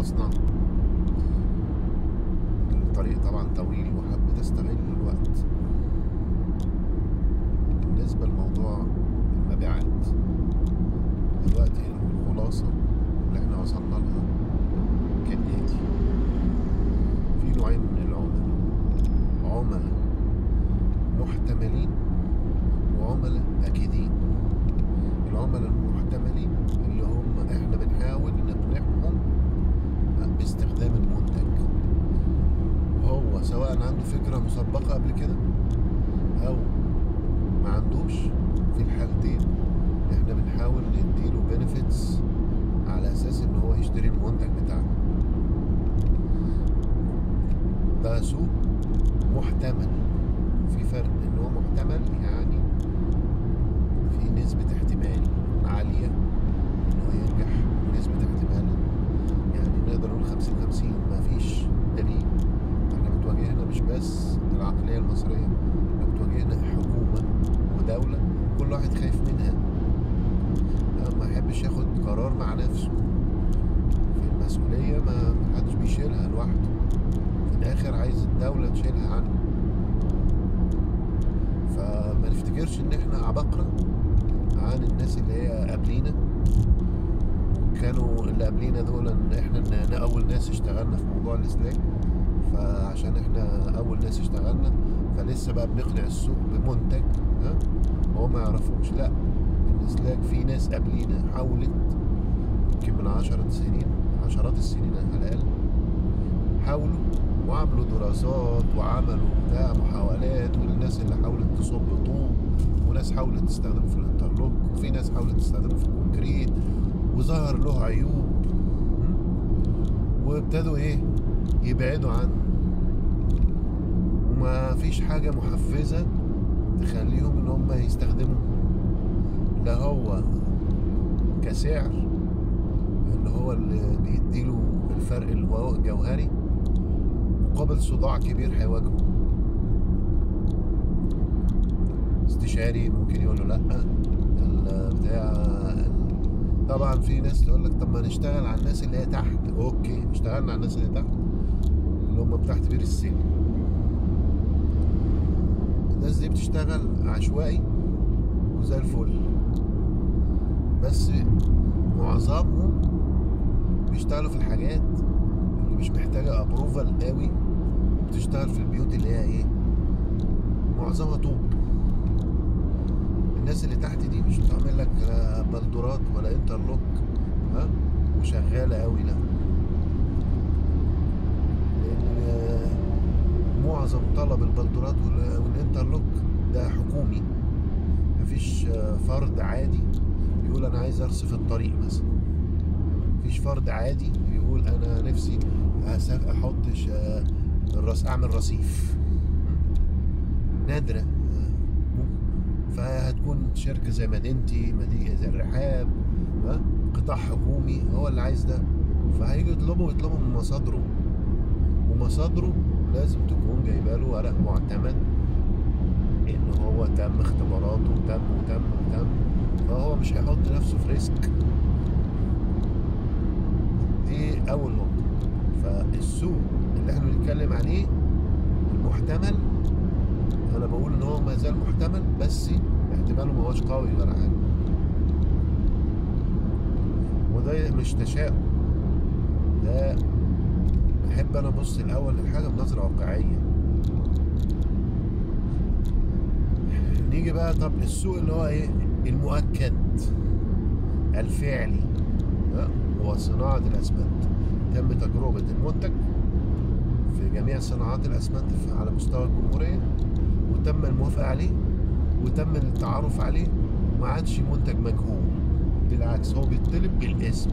المصنع الطريق طبعا طويل وحبيت استغل الوقت بالنسبة لموضوع المبيعات دلوقتي الخلاصة اللي احنا وصلنا لها كالآتي في نوعين من العملاء عملاء محتملين وعملاء أكيدين العملاء المحتملين اللي هم احنا بنحاول نقنعهم باستخدام المنتج وهو سواء عنده فكرة مسبقة قبل كده أو ما عندوش في الحالتين احنا بنحاول نديله بنفيتس على أساس إن هو يشتري المنتج بتاعنا ده سوق محتمل في فرق إن هو محتمل يعني في نسبة احتمال عالية إن هو ينجح ونسبة احتمال يعني نقدر نقول خمسين خمسين مفيش دليل احنا بتواجهنا مش بس العقلية المصرية احنا بتواجهنا حكومة ودولة كل واحد خايف منها ما يحبش ياخد قرار مع نفسه في المسؤولية ما محدش بيشيلها لوحده في الآخر عايز الدولة تشيلها عنه فما نفتكرش إن إحنا عبقرة عن الناس اللي هي قبلينا كانوا اللي قبلينا دول ان احنا ن- اول ناس اشتغلنا في موضوع الاسلاك فعشان احنا اول ناس اشتغلنا فلسه بقى بنقنع السوق بمنتج ها هو ما يعرفوش لا الاسلاك في ناس قبلينا حاولت يمكن من عشرة سنين عشرات السنين على الاقل حاولوا وعملوا دراسات وعملوا بتاع محاولات والناس اللي حاولت تصب طوب وناس حاولت تستخدمه في الانترلوك وفي ناس حاولت تستخدمه في الكونكريت وظهر له عيوب م? وابتدوا ايه يبعدوا عنه وما فيش حاجة محفزة تخليهم ان هم يستخدموا لا هو كسعر اللي هو اللي بيديله الفرق الو- الجوهري مقابل صداع كبير هيواجهه استشاري ممكن يقول له لا البتاع طبعا في ناس تقول لك طب ما نشتغل على الناس اللي هي تحت اوكي اشتغلنا على الناس اللي تحت اللي هم تحت بير السن الناس دي بتشتغل عشوائي وزي الفل بس معظمهم بيشتغلوا في الحاجات اللي مش محتاجة ابروفال قوي بتشتغل في البيوت اللي هي ايه معظمها طوب الناس اللي تحت دي مش بتعمل لك لا بلدورات ولا انترلوك ها وشغالة قوي لا لان آه، معظم طلب البلدورات وال- والانترلوك ده حكومي مفيش آه، فرد عادي يقول انا عايز ارصف الطريق مثلا مفيش فرد عادي يقول انا نفسي أسف- احط ش- آه، الرص اعمل رصيف نادرة فهتكون شركة زي مدينتي مدينة زي الرحاب ها قطاع حكومي هو اللي عايز ده فهيجوا يطلبوا يطلبوا من مصادره ومصادره لازم تكون جايبه له ورق معتمد ان هو تم اختباراته وتم وتم وتم فهو مش هيحط نفسه في ريسك دي اول نقطة فالسوق اللي احنا بنتكلم عليه المحتمل انا بقول ان هو ما زال محتمل بس احتماله ما هوش قوي ولا حاجه وده مش تشاؤم ده احب انا ابص الاول للحاجه بنظره واقعيه نيجي بقى طب السوق اللي هو ايه المؤكد الفعلي ها؟ هو صناعه الاسمنت تم تجربه المنتج في جميع صناعات الاسمنت في- على مستوى الجمهوريه وتم الموافقه عليه وتم التعارف عليه وما عادش منتج مجهول بالعكس هو بيطلب بالاسم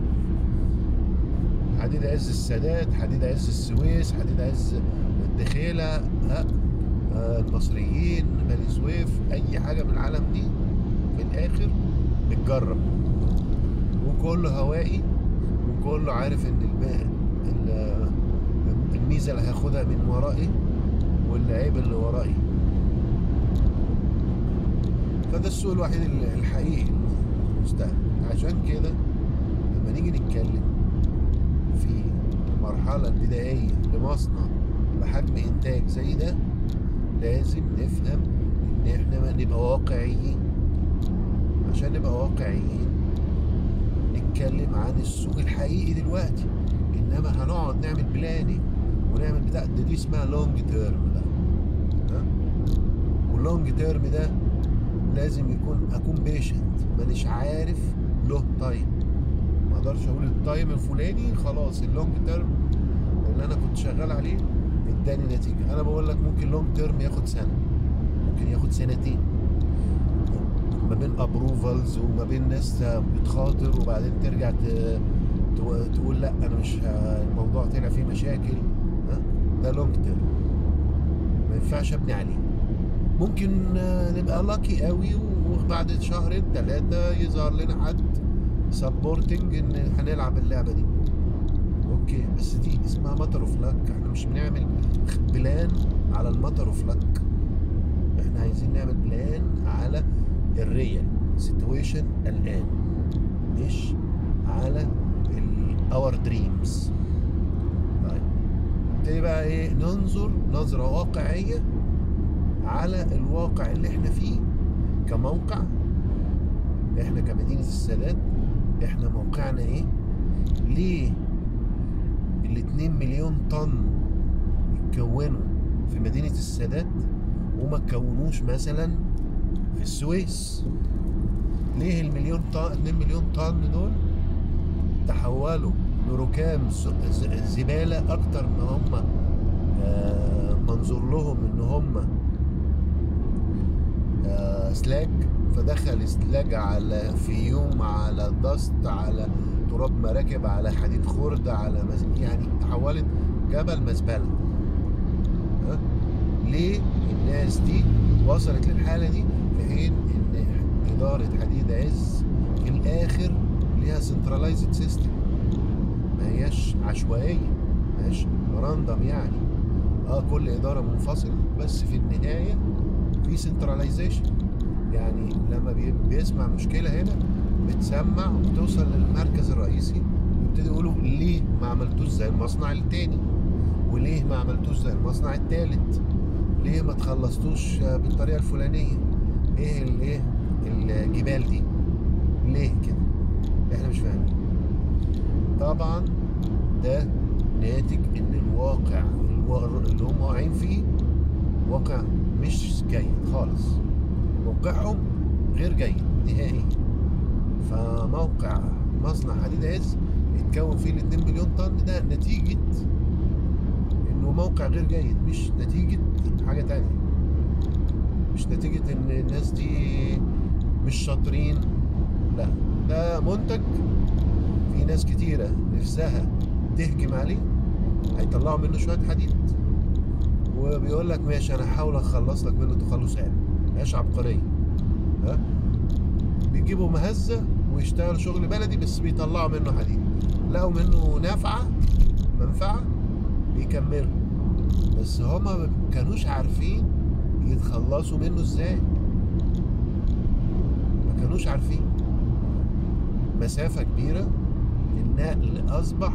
حديد عز السادات حديد عز السويس حديد عز الدخيلة ها آه، المصريين بني سويف اي حاجة من العالم دي في الاخر بتجرب وكله هوائي وكله عارف ان الب- ال- الميزة اللي هاخدها من ورائي والعيب اللي ورائي فده السوق الوحيد ال- الحقيقي المستهدف عشان كده لما نيجي نتكلم في المرحلة البدائية لمصنع بحجم إنتاج زي ده لازم نفهم إن إحنا نبقى واقعيين عشان نبقى واقعيين نتكلم عن السوق الحقيقي دلوقتي إنما هنقعد نعمل بلاننج ونعمل بتاع ده دي اسمها لونج تيرم بقى ها واللونج تيرم ده لازم يكون اكون بيشنت مانيش عارف له تايم ما اقدرش اقول التايم الفلاني خلاص اللونج تيرم اللي انا كنت شغال عليه اداني نتيجه انا بقول لك ممكن لونج تيرم ياخد سنه ممكن ياخد سنتين ما بين ابروفالز وما بين ناس بتخاطر وبعدين ترجع ت- تو- تقول لا انا مش ه- الموضوع طلع فيه مشاكل ها؟ ده لونج تيرم ما ينفعش ابني عليه ممكن آه، نبقى لاكي قوي وبعد شهرين ثلاثة يظهر لنا حد سبورتنج ان هنلعب اللعبة دي اوكي بس دي اسمها ماتر اوف لاك احنا مش بنعمل بلان على الماتر اوف لاك احنا عايزين نعمل بلان على الريال سيتويشن الان مش على اور دريمز طيب نبتدي بقى ايه ننظر نظرة واقعية على الواقع اللي احنا فيه كموقع احنا كمدينة السادات احنا موقعنا ايه ليه الاتنين مليون طن يتكونوا في مدينة السادات وما تكونوش مثلا في السويس ليه المليون طن 2 مليون طن دول تحولوا لركام ز- ز- زبالة أكتر ما هم آه، منظور لهم إن هم آه، سلاج فدخل سلاج على فيوم على دست على تراب مراكب على حديد خرد على مز... يعني تحولت جبل مزبله ها ليه الناس دي وصلت للحاله دي في حين ان اداره حديد عز في الاخر ليها سنترلايزد سيستم ما هياش عشوائيه ما هياش راندم يعني اه كل اداره منفصله بس في النهايه في سنتراليزيشن يعني لما بي- بيسمع مشكله هنا بتسمع وبتوصل للمركز الرئيسي ويبتدي يقولوا ليه ما عملتوش زي المصنع التاني وليه ما عملتوش زي المصنع التالت ليه ما تخلصتوش بالطريقه الفلانيه ايه الايه الجبال دي ليه كده احنا مش فاهمين طبعا ده ناتج ان الواقع الوا- اللي هم واقعين فيه واقع مش جيد خالص موقعهم غير جيد نهائي فموقع مصنع حديد عز اتكون فيه ال 2 مليون طن ده نتيجة انه موقع غير جيد مش نتيجة حاجة تانية مش نتيجة ان الناس دي مش شاطرين لا ده منتج في ناس كتيرة نفسها تهجم عليه هيطلعوا منه شوية حديد وبيقول لك ماشي انا هحاول اخلص لك منه تخلص آمن مش عبقرية ها بيجيبوا مهزة ويشتغل شغل بلدي بس بيطلعوا منه حديد لقوا منه نافعة منفعة بيكملوا بس هما ما كانوش عارفين يتخلصوا منه ازاي ما كانوش عارفين مسافة كبيرة النقل أصبح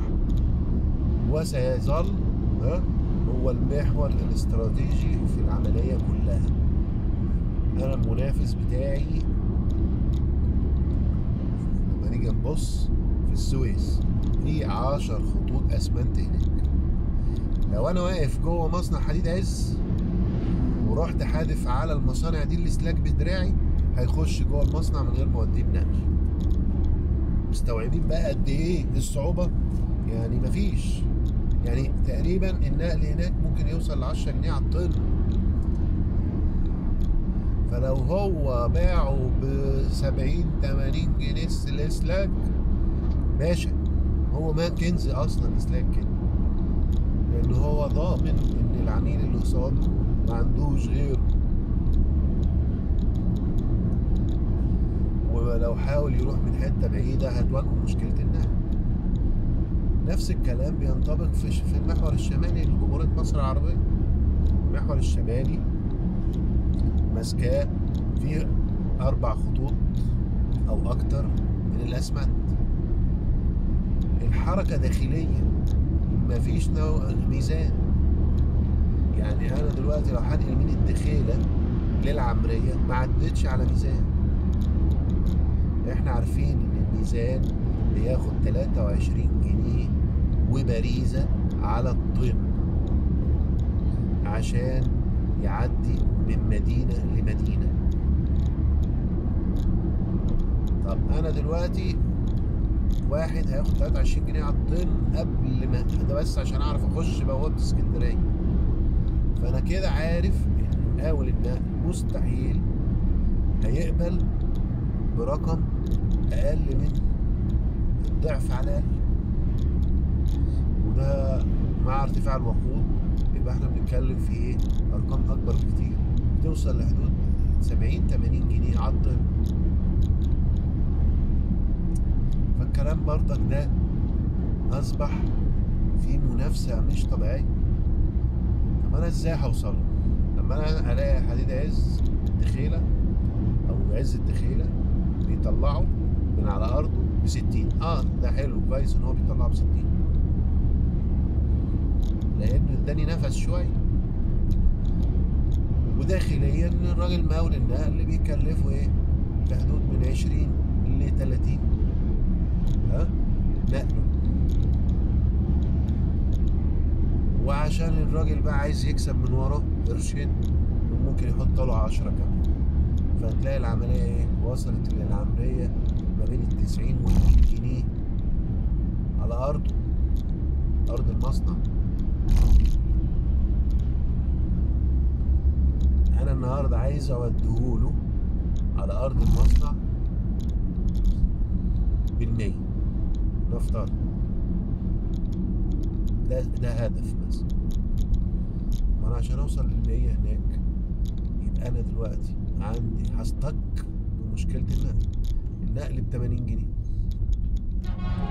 وسيظل ها هو المحور الاستراتيجي في العملية كلها أنا المنافس بتاعي لما نيجي نبص في السويس في عشر خطوط أسمنت هناك لو أنا واقف جوه مصنع حديد عز ورحت حادف على المصانع دي الاسلاك بدراعي هيخش جوه المصنع من غير ما اوديه بنقل مستوعبين بقى قد ايه الصعوبه يعني مفيش يعني تقريبا النقل هناك ممكن يوصل ل 10 جنيه على الطن فلو هو باعه ب 70 80 جنيه الاسلاك باشا هو ما كنز اصلا اسلاك كده لان هو ضامن ان العميل اللي قصاده ما عندوش غيره ولو حاول يروح من حته بعيده هتواجهه مشكله النقل نفس الكلام بينطبق في في المحور الشمالي لجمهوريه مصر العربيه المحور الشمالي ماسكاه فيه اربع خطوط او اكتر من الاسمنت الحركة داخلية مفيش نوع ميزان يعني انا دلوقتي لو هنقل من الدخيلة للعمرية ما عدتش على ميزان احنا عارفين ان الميزان بياخد 23 جنيه وبريزة على الطن عشان يعدي من مدينة لمدينة طب انا دلوقتي واحد هياخد 23 جنيه على الطن قبل ما ده بس عشان اعرف اخش بوابة اسكندرية فانا كده عارف ان مقاول النقل مستحيل هيقبل برقم اقل من الضعف على الاقل وده مع ارتفاع الوقود يبقى احنا بنتكلم في ايه ارقام اكبر بكتير توصل لحدود 70 80 جنيه على الطن فالكلام برضك ده اصبح في منافسه مش طبيعيه طب انا ازاي هوصل لما انا الاقي حديد عز الدخيله او عز الدخيله بيطلعوا من على ارضه ب 60 اه ده حلو كويس ان هو بيطلعه ب 60 لانه اداني نفس شويه وداخليا الراجل مقاول النقل بيكلفه ايه في حدود من 20 ل 30 ها نقله وعشان الراجل بقى عايز يكسب من وراه قرشين وممكن يحط له 10 كمان فتلاقي العملية ايه وصلت للعملية ما بين التسعين والمية جنيه على أرضه أرض المصنع أنا النهاردة عايز أوديهوله على أرض المصنع بالمية نفترض ده ده هدف بس ما أنا عشان أوصل للمية هناك يبقى أنا دلوقتي عندي هستك بمشكلة النقل النقل ب 80 جنيه